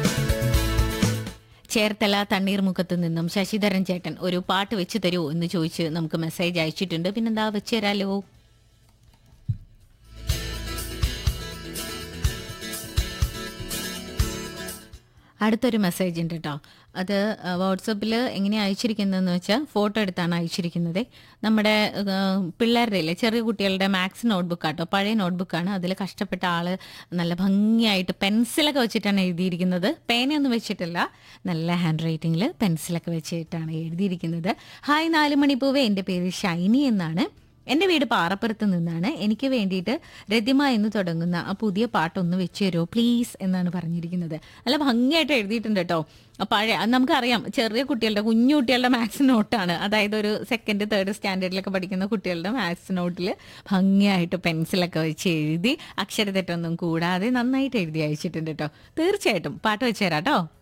ചേർത്തല തണ്ണീർമുഖത്ത് നിന്നും ശശിധരൻ ചേട്ടൻ ഒരു പാട്ട് വെച്ച് തരുമോ എന്ന് ചോദിച്ച് നമുക്ക് മെസ്സേജ് അയച്ചിട്ടുണ്ട് പിന്നെന്താ വെച്ച് തരാലോ അടുത്തൊരു മെസ്സേജ് ഉണ്ട് കേട്ടോ അത് വാട്സപ്പിൽ എങ്ങനെ അയച്ചിരിക്കുന്നതെന്ന് വെച്ചാൽ ഫോട്ടോ എടുത്താണ് അയച്ചിരിക്കുന്നത് നമ്മുടെ ആ, പിള്ളേരുടെ ഇല്ലേ ചെറിയ കുട്ടികളുടെ മാത്സ് നോട്ട്ബുക്ക് ആട്ടോ പഴയ നോട്ട്ബുക്കാണ് അതിൽ കഷ്ടപ്പെട്ട ആള് നല്ല ഭംഗിയായിട്ട് പെൻസിലൊക്കെ വെച്ചിട്ടാണ് എഴുതിയിരിക്കുന്നത് പേനയൊന്നും വെച്ചിട്ടില്ല നല്ല ഹാൻഡ് റൈറ്റിങ്ങിൽ പെൻസിലൊക്കെ വെച്ചിട്ടാണ് എഴുതിയിരിക്കുന്നത് ഹായ് നാല് മണിപ്പൂവേ എൻ്റെ പേര് ഷൈനി എന്നാണ് എൻ്റെ വീട് പാറപ്പുറത്ത് നിന്നാണ് എനിക്ക് വേണ്ടിയിട്ട് രതിമ എന്ന് തുടങ്ങുന്ന ആ പുതിയ പാട്ടൊന്ന് വെച്ച് തരുമോ പ്ലീസ് എന്നാണ് പറഞ്ഞിരിക്കുന്നത് നല്ല ഭംഗിയായിട്ട് എഴുതിയിട്ടുണ്ട് കേട്ടോ ആ പഴയ അത് നമുക്കറിയാം ചെറിയ കുട്ടികളുടെ കുഞ്ഞു കുട്ടികളുടെ മാത്സ് നോട്ടാണ് അതായത് ഒരു സെക്കൻഡ് തേർഡ് സ്റ്റാൻഡേർഡിലൊക്കെ പഠിക്കുന്ന കുട്ടികളുടെ മാത്സ് നോട്ടിൽ ഭംഗിയായിട്ട് പെൻസിലൊക്കെ വെച്ച് എഴുതി അക്ഷരത്തെറ്റൊന്നും കൂടാതെ നന്നായിട്ട് എഴുതി അയച്ചിട്ടുണ്ട് കേട്ടോ തീർച്ചയായിട്ടും പാട്ട് വെച്ച് തരാം കേട്ടോ